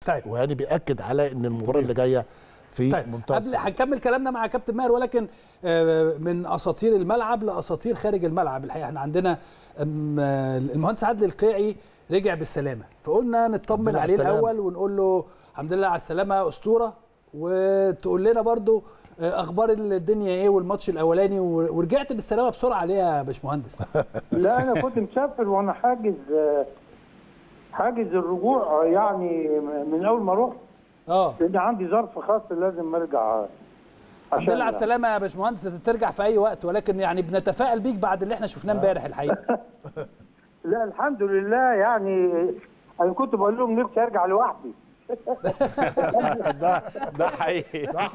طيب. وهاني بياكد على ان المباراه اللي جايه في طيب منتهى قبل الصعوبة. هنكمل كلامنا مع كابتن ماهر ولكن آه، من اساطير الملعب لاساطير خارج الملعب الحقيقه احنا عندنا أم، آه، المهندس عادل القيعي رجع بالسلامه فقلنا نطمن الحمد لله عليه على السلامة. الاول ونقول له الحمد لله على السلامه اسطوره وتقول لنا برضو آه، اخبار الدنيا ايه والماتش الاولاني و- ورجعت بالسلامه بسرعه ليه يا باشمهندس لا انا كنت مسافر وانا حاجز حاجز الرجوع يعني من اول ما رحت اه لان عندي ظرف خاص لازم ارجع الحمد لله على السلامه يا باشمهندس ترجع في اي وقت ولكن يعني بنتفائل بيك بعد اللي احنا شفناه امبارح الحقيقه لا الحمد لله يعني انا كنت بقول لهم نفسي ارجع لوحدي ده ده حقيقي صح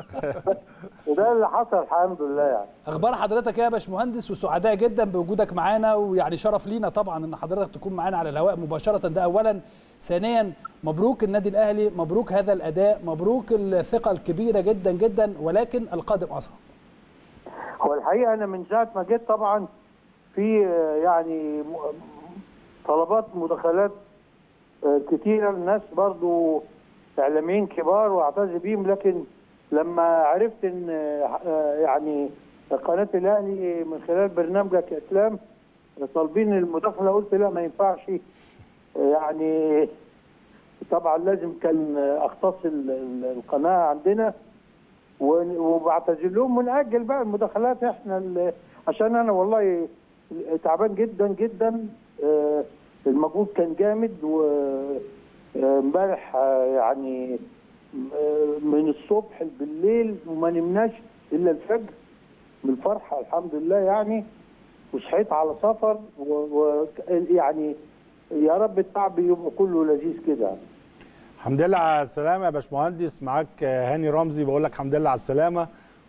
وده اللي حصل الحمد لله يعني اخبار حضرتك إيه يا باشمهندس وسعداء جدا بوجودك معانا ويعني شرف لينا طبعا ان حضرتك تكون معانا على الهواء مباشره ده اولا ثانيا مبروك النادي الاهلي مبروك هذا الاداء مبروك الثقه الكبيره جدا جدا ولكن القادم اصعب هو الحقيقه انا من ساعه ما جيت طبعا في آه، يعني م- طلبات مداخلات آه، كتيره الناس برضو اعلاميين كبار واعتز بيهم لكن لما عرفت ان آه، آه، يعني قناه الاهلي من خلال برنامجك يا اسلام طالبين المداخله قلت لا ما ينفعش آه، يعني طبعا لازم كان اختص ال- ال- القناه عندنا ون- وبعتذر لهم ونأجل بقى المداخلات احنا ال- عشان انا والله تعبان جدا جدا آه، المجهود كان جامد وامبارح يعني آه، من الصبح بالليل وما نمناش الا الفجر من الفرحه الحمد لله يعني وصحيت على سفر ويعني يا رب التعب يبقى كله لذيذ كده الحمد لله على السلامه يا باشمهندس معاك هاني رمزي بقول لك الحمد لله على السلامه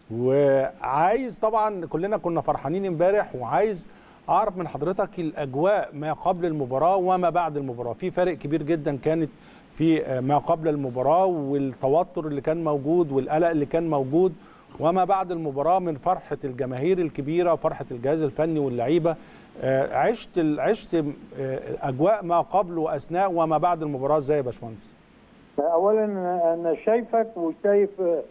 وعايز طبعا كلنا كنا فرحانين امبارح وعايز اعرف من حضرتك الاجواء ما قبل المباراه وما بعد المباراه في فرق كبير جدا كانت في ما قبل المباراه والتوتر اللي كان موجود والقلق اللي كان موجود وما بعد المباراه من فرحه الجماهير الكبيره وفرحه الجهاز الفني واللعيبه آه، عشت ال- عشت آه، اجواء ما قبل واثناء وما بعد المباراه ازاي يا باشمهندس اولا انا شايفك وشايف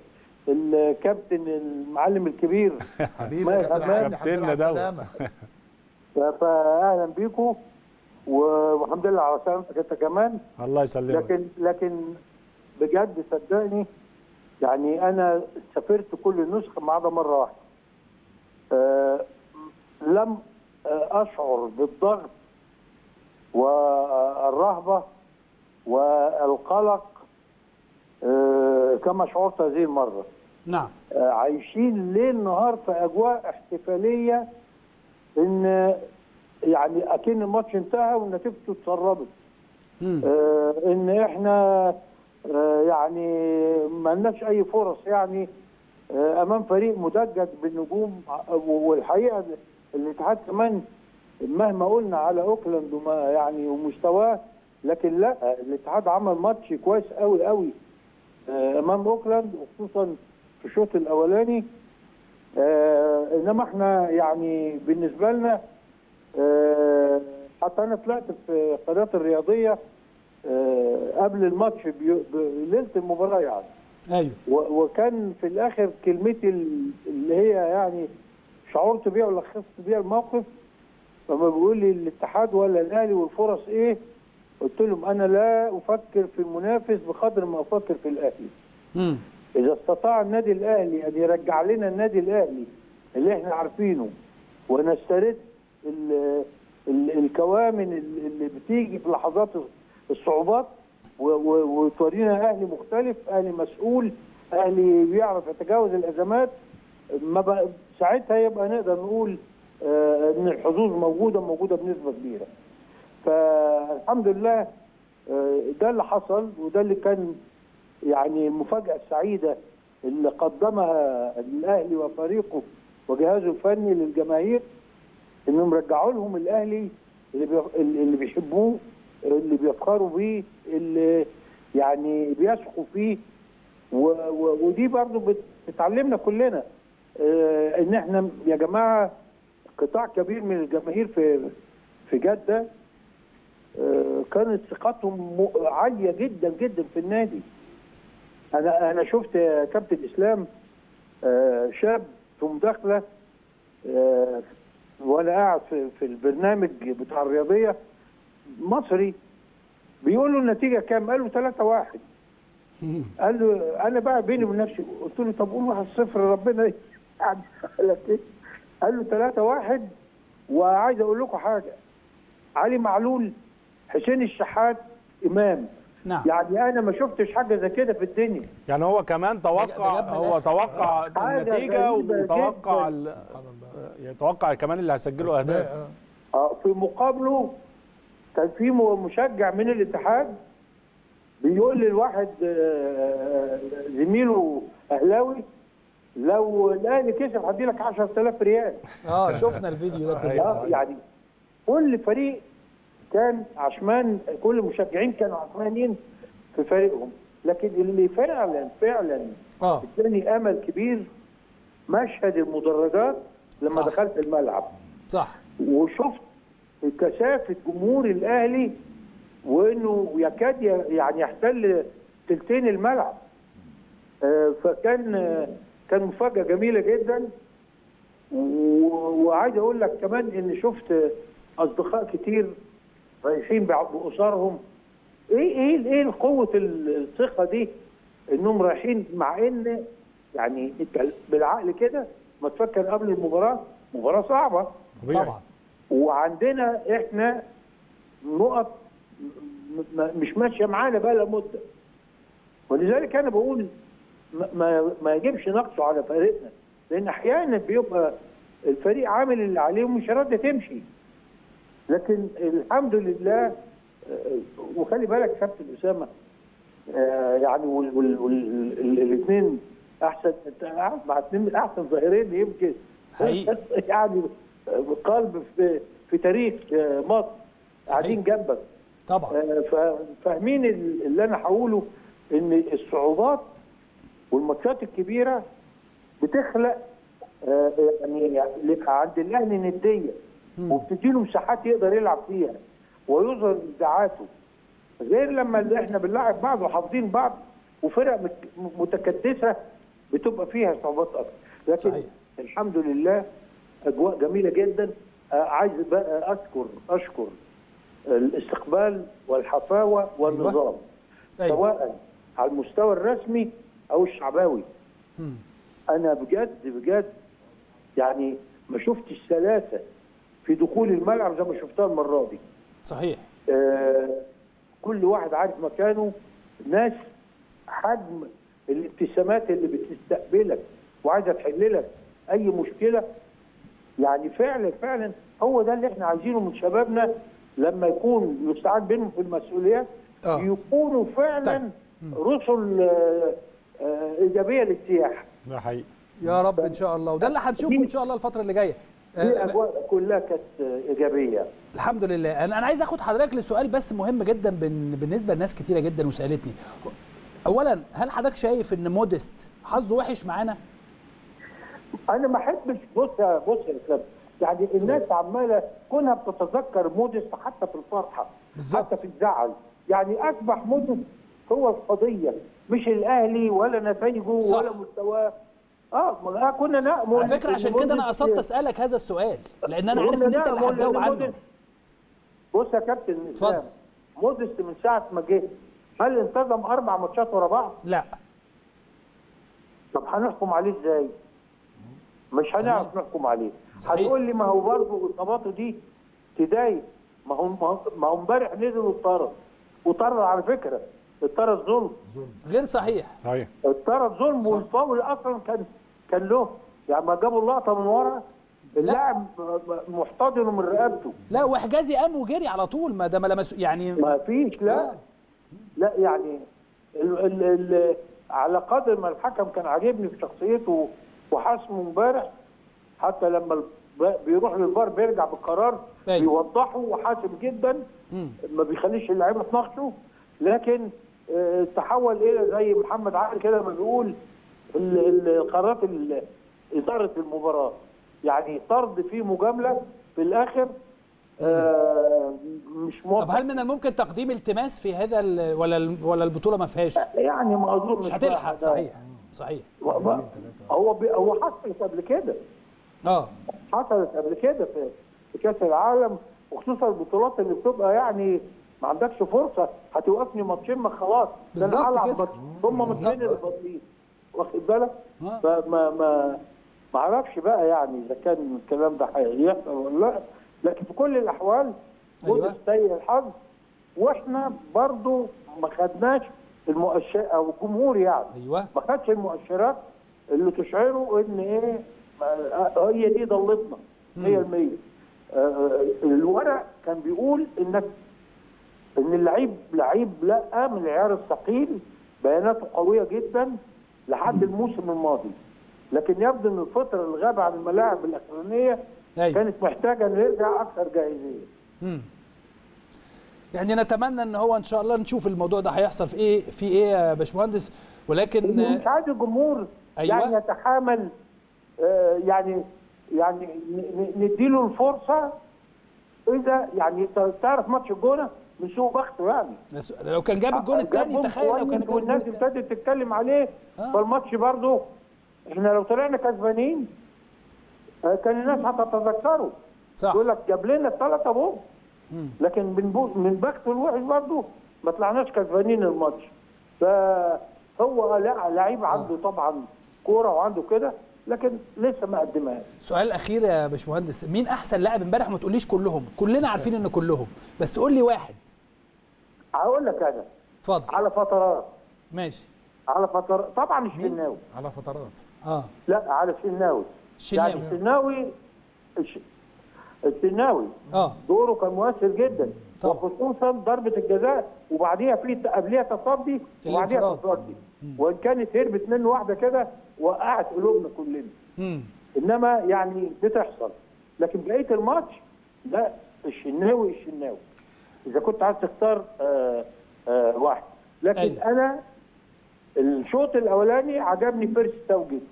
الكابتن المعلم الكبير حبيبي يا كابتن عادل الحمد لله على كابتننا دوت. السلامه فاهلا بيكم والحمد لله على سلامتك انت كمان الله يسلمك لكن لكن بجد صدقني يعني انا سافرت كل النسخ ما عدا مره واحده آه لم آه اشعر بالضغط والرهبه والقلق آه كما شعرت هذه المره نعم آه، عايشين ليل نهار في اجواء احتفاليه ان يعني اكن الماتش انتهى ونتيجته اتسربت مم. آه، ان احنا آه، يعني ما لناش اي فرص يعني آه، امام فريق مدجج بالنجوم آه، والحقيقه الاتحاد كمان مهما قلنا على اوكلاند وما يعني ومستواه لكن لا الاتحاد عمل ماتش كويس قوي قوي آه، امام اوكلاند وخصوصا في الشوط الاولاني آه انما احنا يعني بالنسبه لنا آه حتى انا طلعت في قناه الرياضيه آه قبل الماتش بيو- بليله المباراه يعني ايوه و- وكان في الاخر كلمتي ال- اللي هي يعني شعرت بيها ولخصت بيها الموقف لما بيقول لي الاتحاد ولا الاهلي والفرص ايه قلت لهم انا لا افكر في المنافس بقدر ما افكر في الاهلي مم. اذا استطاع النادي الاهلي ان يرجع لنا النادي الاهلي اللي احنا عارفينه ونسترد ال- ال- الكوامن ال- اللي بتيجي في لحظات الصعوبات و- و- وتورينا اهلي مختلف اهلي مسؤول اهلي بيعرف يتجاوز الازمات ما بقى ساعتها يبقى نقدر نقول آه، ان الحظوظ موجوده موجوده بنسبه كبيره فالحمد لله آه، ده اللي حصل وده اللي كان يعني المفاجأة السعيدة اللي قدمها الأهلي وفريقه وجهازه الفني للجماهير إنهم رجعوا لهم الأهلي اللي بي- اللي بيحبوه اللي بيفخروا بيه اللي يعني بيثقوا فيه و- و- ودي برضو بت- بتعلمنا كلنا آه، إن إحنا يا جماعة قطاع كبير من الجماهير في في جدة آه، كانت ثقتهم م- عاليه جدا جدا في النادي انا انا شفت يا كابتن اسلام آه، شاب في مداخله آه، وانا قاعد في, في البرنامج بتاع الرياضيه مصري بيقول له النتيجه كام؟ قال له 3 1 قال له انا بقى بيني وبين نفسي قلت له طب قول 1 0 ربنا يعني قال لك إيه؟ قال له 3 1 وعايز اقول لكم حاجه علي معلول حسين الشحات امام نعم يعني انا ما شفتش حاجه زي كده في الدنيا يعني هو كمان ده توقع جاب من هو الآخر. توقع حاجة النتيجه غريبة وتوقع جداً. ال- سبحان الله يتوقع كمان اللي هيسجلوا اهداف أسماء، آه. آه، في مقابله كان في م- مشجع من الاتحاد بيقول للواحد آه، زميله اهلاوي لو الاهلي كسب هدي لك 10000 ريال اه شفنا الفيديو ده كله آه، يعني كل فريق كان عشمان كل المشجعين كانوا عشمانين في فريقهم لكن اللي فعلا فعلا اه اداني امل كبير مشهد المدرجات لما صح. دخلت الملعب صح وشفت كثافه جمهور الاهلي وانه يكاد ي- يعني يحتل تلتين الملعب آه، فكان آه، كان مفاجاه جميله جدا و- وعايز اقول لك كمان ان شفت اصدقاء كتير رايحين بع- باسرهم ايه ايه ايه قوه الثقه دي انهم رايحين مع ان يعني انت بالعقل كده ما تفكر قبل المباراه مباراه صعبه طبيعي. طبعا وعندنا احنا نقط م- م- مش ماشيه معانا بقى لها مده ولذلك انا بقول ما- ما ما يجبش نقصه على فريقنا لان احيانا بيبقى الفريق عامل اللي عليه ومش راضي تمشي لكن الحمد لله آه، وخلي بالك كابتن اسامه آه، يعني والاثنين احسن انت قاعد مع اثنين من احسن ظاهرين يمكن حقيقي. يعني قلب في في تاريخ آه، مصر قاعدين جنبك طبعا آه، ف- فاهمين ال- اللي انا هقوله ان الصعوبات والماتشات الكبيره بتخلق آه، يعني عند الاهلي نديه وبتديله مساحات يقدر يلعب فيها ويظهر ابداعاته غير لما اللي احنا بنلاعب بعض وحافظين بعض وفرق مت- متكدسه بتبقى فيها صعوبات اكتر لكن صحيح. الحمد لله اجواء جميله جدا آه، عايز بقى اشكر اشكر الاستقبال والحفاوه والنظام أيوة. سواء على المستوى الرسمي او الشعبوي مم. انا بجد بجد يعني ما شفتش سلاسه في دخول الملعب زي ما شفتها المره دي صحيح آه كل واحد عارف مكانه ناس حجم الابتسامات اللي بتستقبلك وعايزه تحل لك اي مشكله يعني فعلا فعلا هو ده اللي احنا عايزينه من شبابنا لما يكون يستعان بينهم في المسؤوليات آه. يكونوا فعلا رسل آه، آه، ايجابيه للسياحه ده حقيقي يا رب ان شاء الله وده اللي هنشوفه ان شاء الله الفتره اللي جايه دي آه، اجواء كلها كانت آه، ايجابيه الحمد لله انا انا عايز اخد حضرتك لسؤال بس مهم جدا بن- بالنسبه لناس كتيره جدا وسالتني اولا هل حضرتك شايف ان موديست حظه وحش معانا انا ما احبش بص يا بص يا اسلام يعني الناس عماله كونها بتتذكر موديست حتى في الفرحه بالظبط. حتى في الزعل يعني اصبح موديست هو القضيه مش الاهلي ولا نتائجه صح. ولا مستواه اه ما كنا نامل على فكره عشان كده انا قصدت اسالك هذا السؤال لان انا عارف ان انت اللي هتجاوب عنه بص يا كابتن اسلام اتفضل. موديست من ساعه ما جه هل انتظم اربع ماتشات ورا بعض؟ لا طب هنحكم عليه ازاي؟ مش هنعرف نحكم عليه صحيح. هتقول لي ما هو برضه اصاباته دي تضايق ما هو ما هو- ما هو امبارح نزل واتطرد وطرد على فكره اتطرد ظلم غير صحيح صحيح اتطرد ظلم والفاول اصلا كان كان له يعني ما جابوا اللقطه من ورا اللاعب محتضنه من رقبته لا وحجازي قام وجري على طول ما ده ما لمس يعني ما فيش لا لا يعني ال ال ال على قدر ما الحكم كان عاجبني في شخصيته وحاسمه امبارح حتى لما الب- بيروح للفار بيرجع بالقرار أيوة. بيوضحه وحاسم جدا مم. ما بيخليش اللعيبه تناقشه لكن آه، تحول الى زي محمد علي كده ما بيقول ال- ال- القرارات ال- اداره المباراه يعني طرد فيه مجامله في الاخر آه، مش موافق طب هل من الممكن تقديم التماس في هذا ال- ولا ال- ولا البطوله ما فيهاش يعني ما اظنش مش هتلحق بقى ده. صحيح صحيح و- هو بي هو حصلت قبل كده اه حصلت قبل كده في في كاس العالم وخصوصا البطولات اللي بتبقى يعني ما عندكش فرصه هتوقفني ماتشين ما خلاص ده بالظبط انا هلعب كده. ماتش هم ماتشين بالظبط. اللي فاضلين واخد بالك آه. فما ما ما اعرفش بقى يعني اذا كان الكلام ده هيحصل ولا لا لكن في كل الاحوال أيوة. خد سيء الحظ واحنا برضو ما خدناش المؤشر او الجمهور يعني ايوه ما خدش المؤشرات اللي تشعره ان ايه ما- هي دي ضلتنا 100% آه، الورق كان بيقول انك ان اللعيب لعيب لا من العيار الثقيل بياناته قويه جدا لحد الموسم الماضي لكن يبدو ان الفتره اللي غاب عن الملاعب الاخرانيه ايوه كانت محتاجه انه يرجع اكثر جاهزيه مم. يعني نتمنى ان هو ان شاء الله نشوف الموضوع ده هيحصل في ايه في ايه يا باشمهندس ولكن مش عايز الجمهور أيوة. يعني يتحامل آه، يعني يعني ن- ن- نديله الفرصه اذا يعني ت- تعرف ماتش الجونه من سوء بخته يعني لو كان جاب الجون الثاني جاب تخيل لو كان كويس جاب الجون والناس الثاني ابتدت تتكلم عليه آه. فالماتش برضه احنا لو طلعنا كسبانين آه، كان الناس هتتذكره صح يقول لك جاب لنا الثلاثه بونت لكن من بو- من بخته الوحش برضه ما طلعناش كسبانين الماتش فهو لا لعيب عنده طبعا كوره وعنده كده لكن لسه ما قدمهاش سؤال الاخير يا باشمهندس مين احسن لاعب امبارح وما تقوليش كلهم كلنا عارفين ان كلهم بس قول لي واحد هقول لك انا اتفضل على فترات ماشي على فترات طبعا الشناوي على فترات اه لا على الشناوي الشناوي. يعني الشناوي الش- الشناوي اه دوره كان مؤثر جدا طبعا. وخصوصا ضربه الجزاء وبعديها في قبليها تصدي وبعديها الانفراد. تصدي وان كانت هربت منه واحده كده وقعت قلوبنا كلنا امم انما يعني بتحصل لكن بقيه الماتش لا الشناوي الشناوي اذا كنت عايز تختار آه آه واحد لكن أيوة. انا الشوط الاولاني عجبني بيرس تاو جدا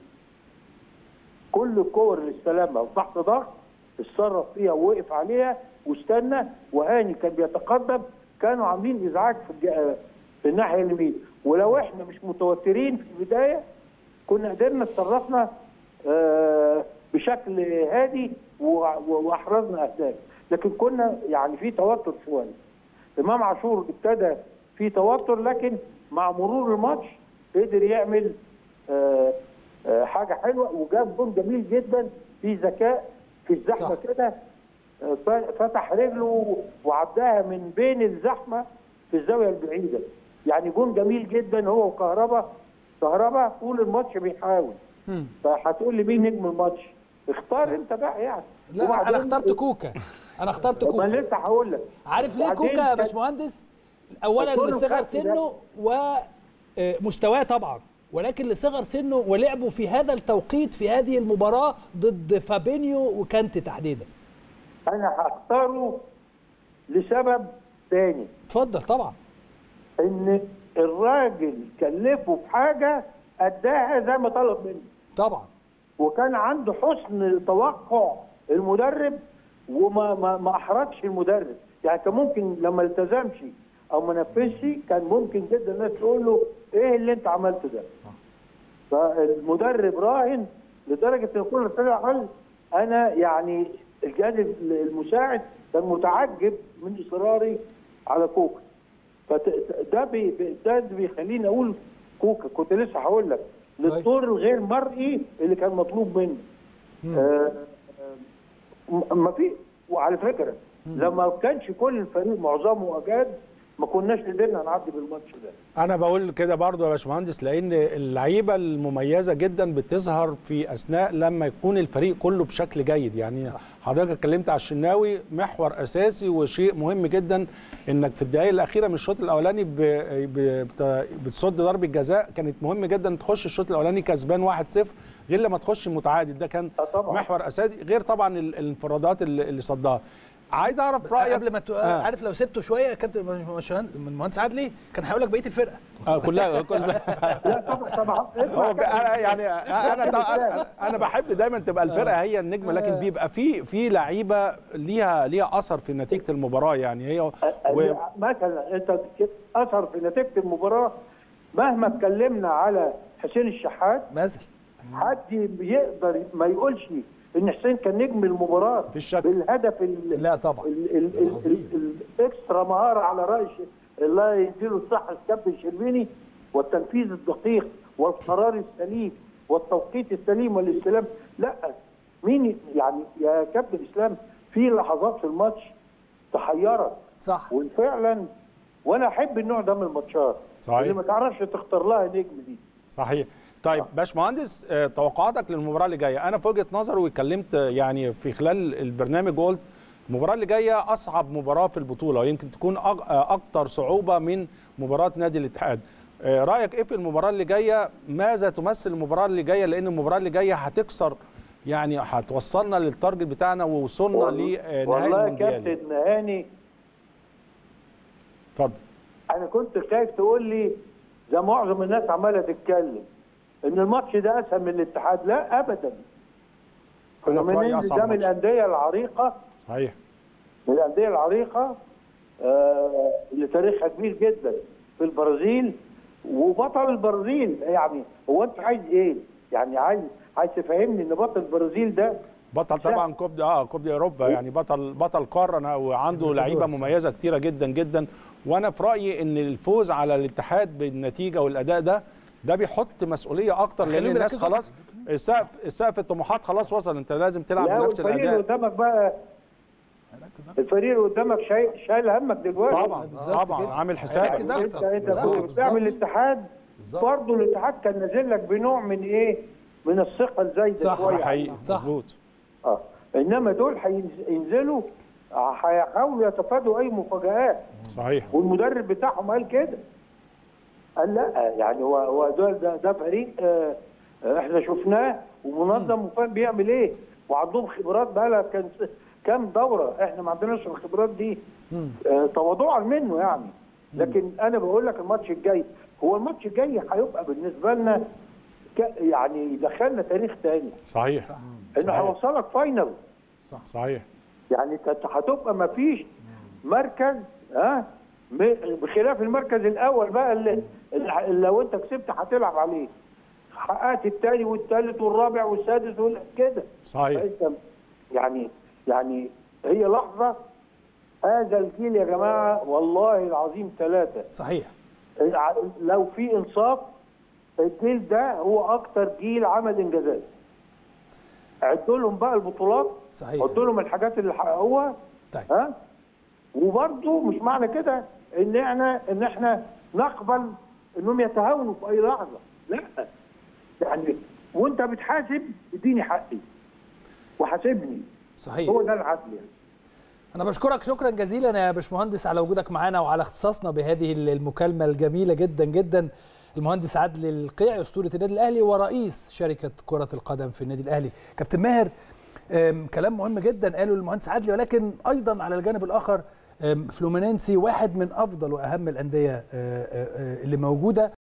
كل الكور اللي استلمها وتحت ضغط اتصرف فيها ووقف عليها واستنى وهاني كان بيتقدم كانوا عاملين ازعاج في الج... في الناحيه اليمين ولو احنا مش متوترين في البدايه كنا قدرنا اتصرفنا آه، بشكل هادي و- و- واحرزنا اهداف لكن كنا يعني في توتر شويه امام عاشور ابتدى في توتر لكن مع مرور الماتش قدر يعمل آه، آه، حاجه حلوه وجاب جون جميل جدا في ذكاء في الزحمه صح. كده آه، ف- فتح رجله وعداها من بين الزحمه في الزاويه البعيده يعني جون جميل جدا هو وكهربا كهربا طول الماتش بيحاول مم. فهتقول لي مين نجم الماتش اختار انت بقى يعني لا وبعدين- انا اخترت كوكا انا اخترت طب ما كوكا لسه هقول لك عارف ليه وبعدين كوكا يا كان- باشمهندس اولا كله لصغر خد ده. سنه ومستواه طبعا ولكن لصغر سنه ولعبه في هذا التوقيت في هذه المباراه ضد فابينيو وكانتي تحديدا انا هختاره لسبب تاني اتفضل طبعا ان الراجل كلفه في حاجه اداها زي ما طلب منه طبعا وكان عنده حسن توقع المدرب وما ما, ما احرجش المدرب يعني كان ممكن لما التزمش او ما نفذش كان ممكن جدا الناس تقول له ايه اللي انت عملته ده فالمدرب راهن لدرجه ان كل طلع قال انا يعني الجهاز المساعد كان متعجب من اصراري على كوكا فده بي بي- ده اللي بيخليني اقول كوكا كنت لسه هقول لك للدور الغير مرئي اللي كان مطلوب منه آه، آه، ما في وعلى فكره لما ما كانش كل الفريق معظمه اجاد ما كناش قدرنا نعدي بالماتش ده انا بقول كده برضو يا باشمهندس لان اللعيبه المميزه جدا بتظهر في اثناء لما يكون الفريق كله بشكل جيد يعني صح. حضرتك اتكلمت على الشناوي محور اساسي وشيء مهم جدا انك في الدقائق الاخيره من الشوط الاولاني ب... ب... بت... بتصد ضربه جزاء كانت مهم جدا تخش الشوط الاولاني كسبان 1-0 غير لما تخش متعادل ده كان آه طبعاً. محور اساسي غير طبعا ال- الانفرادات اللي اللي صدها عايز اعرف رايك قبل ما ت... آه. عارف لو سبته شويه يا كابتن مهندس- المهندس عدلي كان هيقول لك بقيه الفرقه آه كلها كلها لا طبعا طبعا هو ك- أنا يعني انا انا انا بحب دايما تبقى الفرقه هي النجمه لكن بيبقى في في لعيبه ليها ليها اثر في نتيجه المباراه يعني هي و... مثلا انت اثر في نتيجه المباراه مهما اتكلمنا على حسين الشحات مثلا حد بيقدر ما يقولش ان حسين كان نجم المباراه مفيش شك. بالهدف ال لا طبعا. ال- ال- ال- ال- الاكسترا مهاره على راي ش- الله يديله الصحه الكابتن الشربيني والتنفيذ الدقيق والقرار السليم والتوقيت السليم والاستلام لا مين يعني يا كابتن اسلام في لحظات في الماتش تحيرك صح وفعلا وانا احب النوع ده من الماتشات صحيح. اللي ما تعرفش تختار لها نجم دي صحيح طيب باشمهندس آه، توقعاتك للمباراه اللي جايه انا في وجهه نظري واتكلمت آه، يعني في خلال البرنامج قلت المباراه اللي جايه اصعب مباراه في البطوله ويمكن تكون أج- آه، اكتر صعوبه من مباراه نادي الاتحاد آه، رايك ايه في المباراه اللي جايه ماذا تمثل المباراه اللي جايه لان المباراه اللي جايه هتكسر يعني هتوصلنا للتارجت بتاعنا ووصلنا لنهائي والله يا المونديال كابتن هاني اتفضل انا كنت خايف تقول لي زي معظم الناس عماله تتكلم ان الماتش ده اسهل من الاتحاد لا ابدا انا في رايي من اصعب ده من ماتش الانديه العريقه صحيح من الانديه العريقه آه اللي تاريخها كبير جدا في البرازيل وبطل البرازيل يعني هو انت عايز ايه؟ يعني عايز عايز تفهمني ان بطل البرازيل ده بطل طبعا كوب دي اه كوب دي اوروبا يعني بطل بطل قاره وعنده لعيبه مميزه كتيره جدا جدا وانا في رايي ان الفوز على الاتحاد بالنتيجه والاداء ده ده بيحط مسؤوليه اكتر لان خليهم الناس يركزوا خلاص السقف السقف الطموحات خلاص وصل انت لازم تلعب لا بنفس والفريق اللي الاداء قدامك بقى الفريق اللي قدامك شايل شايل همك دلوقتي طبعا بالظبط طبعا كده. عامل حسابك هيركز انت أكتر. انت بالظبط، كنت بتعمل الاتحاد بالظبط. برضه الاتحاد كان نازل لك بنوع من ايه؟ من الثقه الزايده صح، شويه حقيقي صح. مظبوط اه انما دول هينزلوا هيحاولوا يتفادوا اي مفاجآت صحيح والمدرب بتاعهم قال كده قال لا يعني هو هو ده ده, ده فريق آه آه، احنا شفناه ومنظم وفاهم بيعمل ايه وعندهم خبرات بقى لها كان كام دوره احنا ما عندناش الخبرات دي آه تواضعا منه يعني لكن انا بقول لك الماتش الجاي هو الماتش الجاي هيبقى بالنسبه لنا ك- يعني يدخلنا تاريخ تاني صحيح انه صحيح. هيوصلك فاينل صحيح يعني كانت هتبقى ما فيش مركز ها م- بخلاف المركز الاول بقى اللي, اللي لو انت كسبت هتلعب عليه حققت الثاني والثالث والرابع والسادس وال- كده صحيح فأنت يعني يعني هي لحظه هذا الجيل يا جماعه والله العظيم ثلاثه صحيح لو في انصاف الجيل ده هو اكتر جيل عمل انجازات عدوا لهم بقى البطولات صحيح. عدوا لهم الحاجات اللي حققوها طيب ها وبرضه مش معنى كده ان احنا ان احنا نقبل انهم يتهاونوا في اي لحظه لا يعني وانت بتحاسب اديني حقي وحاسبني صحيح هو ده العدل يعني انا بشكرك شكرا جزيلا يا باشمهندس على وجودك معانا وعلى اختصاصنا بهذه المكالمه الجميله جدا جدا المهندس عادل القيعي اسطوره النادي الاهلي ورئيس شركه كره القدم في النادي الاهلي كابتن ماهر أم، كلام مهم جدا قاله المهندس عادل ولكن ايضا على الجانب الاخر أم، فلومينينسي واحد من افضل واهم الانديه أه، أه، أه، اللي موجوده